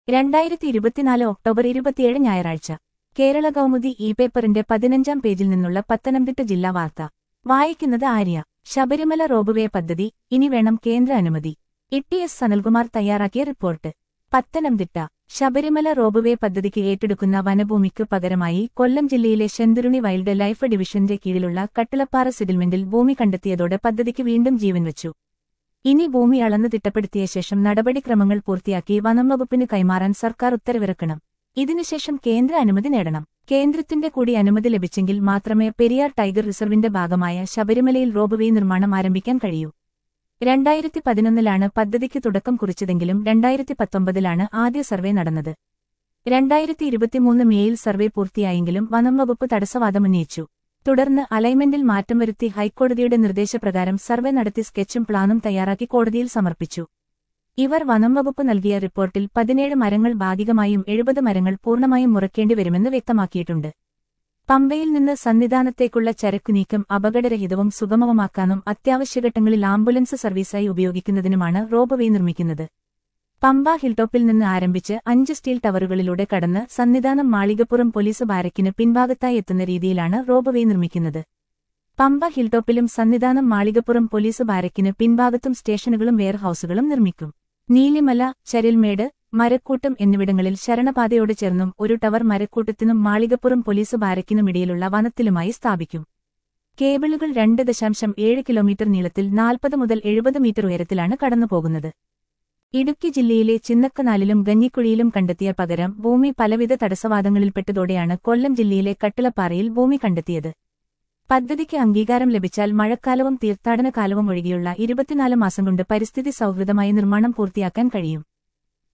രണ്ടായിരത്തി ഇരുപത്തിനാല് ഒക്ടോബർ ഇരുപത്തിയേഴ് ഞായറാഴ്ച കേരള കൗമുദി ഇ പേപ്പറിന്റെ പതിനഞ്ചാം പേജിൽ നിന്നുള്ള പത്തനംതിട്ട ജില്ലാ വാർത്ത വായിക്കുന്നത് ആര്യ ശബരിമല റോബുവേ പദ്ധതി ഇനി വേണം കേന്ദ്ര അനുമതി ഇ എസ് സനൽകുമാർ തയ്യാറാക്കിയ റിപ്പോർട്ട് പത്തനംതിട്ട ശബരിമല റോബുവേ പദ്ധതിക്ക് ഏറ്റെടുക്കുന്ന വനഭൂമിക്കു പകരമായി കൊല്ലം ജില്ലയിലെ ശെന്തുരുണി വൈൽഡ് ലൈഫ് ഡിവിഷന്റെ കീഴിലുള്ള കട്ടിളപ്പാറ സെറ്റിൽമെന്റിൽ ഭൂമി കണ്ടെത്തിയതോടെ പദ്ധതിക്ക് വീണ്ടും ജീവൻ വച്ചു ഇനി ഭൂമി അളന്ന് തിട്ടപ്പെടുത്തിയ ശേഷം നടപടിക്രമങ്ങൾ പൂർത്തിയാക്കി വനം വകുപ്പിന് കൈമാറാൻ സർക്കാർ ഉത്തരവിറക്കണം ഇതിനുശേഷം കേന്ദ്ര അനുമതി നേടണം കേന്ദ്രത്തിന്റെ കൂടി അനുമതി ലഭിച്ചെങ്കിൽ മാത്രമേ പെരിയാർ ടൈഗർ റിസർവിന്റെ ഭാഗമായ ശബരിമലയിൽ റോബുവേ നിർമ്മാണം ആരംഭിക്കാൻ കഴിയൂ രണ്ടായിരത്തി പതിനൊന്നിലാണ് പദ്ധതിക്ക് തുടക്കം കുറിച്ചതെങ്കിലും രണ്ടായിരത്തി പത്തൊമ്പതിലാണ് ആദ്യ സർവേ നടന്നത് രണ്ടായിരത്തി ഇരുപത്തിമൂന്ന് മേയിൽ സർവേ പൂർത്തിയായെങ്കിലും വനം വകുപ്പ് തടസ്സവാദമുന്നയിച്ചു തുടർന്ന് അലൈൻമെന്റിൽ മാറ്റം വരുത്തി ഹൈക്കോടതിയുടെ നിർദ്ദേശപ്രകാരം സർവേ നടത്തി സ്കെച്ചും പ്ലാനും തയ്യാറാക്കി കോടതിയിൽ സമർപ്പിച്ചു ഇവർ വനം വകുപ്പ് നൽകിയ റിപ്പോർട്ടിൽ പതിനേഴ് മരങ്ങൾ ഭാഗികമായും എഴുപത് മരങ്ങൾ പൂർണ്ണമായും മുറക്കേണ്ടി വരുമെന്ന് വ്യക്തമാക്കിയിട്ടുണ്ട് പമ്പയിൽ നിന്ന് സന്നിധാനത്തേക്കുള്ള ചരക്കുനീക്കം അപകടരഹിതവും സുഗമവുമാക്കാനും അത്യാവശ്യഘട്ടങ്ങളിൽ ആംബുലൻസ് സർവീസായി ഉപയോഗിക്കുന്നതിനുമാണ് റോബവേ നിർമ്മിക്കുന്നത് പമ്പ ഹിൽടോപ്പിൽ നിന്ന് ആരംഭിച്ച് അഞ്ച് സ്റ്റീൽ ടവറുകളിലൂടെ കടന്ന് സന്നിധാനം മാളികപ്പുറം പോലീസ് ബാരക്കിന് പിൻഭാഗത്തായി എത്തുന്ന രീതിയിലാണ് റോബവേ നിർമ്മിക്കുന്നത് പമ്പ ഹിൽടോപ്പിലും സന്നിധാനം മാളികപ്പുറം പോലീസ് ബാരക്കിന് പിൻഭാഗത്തും സ്റ്റേഷനുകളും വെയർഹൌസുകളും നിർമ്മിക്കും നീലിമല ചരൽമേട് മരക്കൂട്ടം എന്നിവിടങ്ങളിൽ ശരണപാതയോട് ചേർന്നും ഒരു ടവർ മരക്കൂട്ടത്തിനും മാളികപ്പുറം പോലീസ് ബാരക്കിനുമിടയിലുള്ള വനത്തിലുമായി സ്ഥാപിക്കും കേബിളുകൾ രണ്ട് ദശാംശം ഏഴ് കിലോമീറ്റർ നീളത്തിൽ നാൽപ്പത് മുതൽ എഴുപത് മീറ്റർ ഉയരത്തിലാണ് കടന്നുപോകുന്നത് ഇടുക്കി ജില്ലയിലെ ചിന്നക്കനാലിലും ഗഞ്ഞിക്കുഴിയിലും കണ്ടെത്തിയ പകരം ഭൂമി പലവിധ തടസ്സവാദങ്ങളിൽപ്പെട്ടതോടെയാണ് കൊല്ലം ജില്ലയിലെ കട്ടിളപ്പാറയിൽ ഭൂമി കണ്ടെത്തിയത് പദ്ധതിക്ക് അംഗീകാരം ലഭിച്ചാൽ മഴക്കാലവും തീർത്ഥാടന കാലവും ഒഴികെയുള്ള ഇരുപത്തിനാല് മാസം കൊണ്ട് പരിസ്ഥിതി സൗഹൃദമായ നിർമ്മാണം പൂർത്തിയാക്കാൻ കഴിയും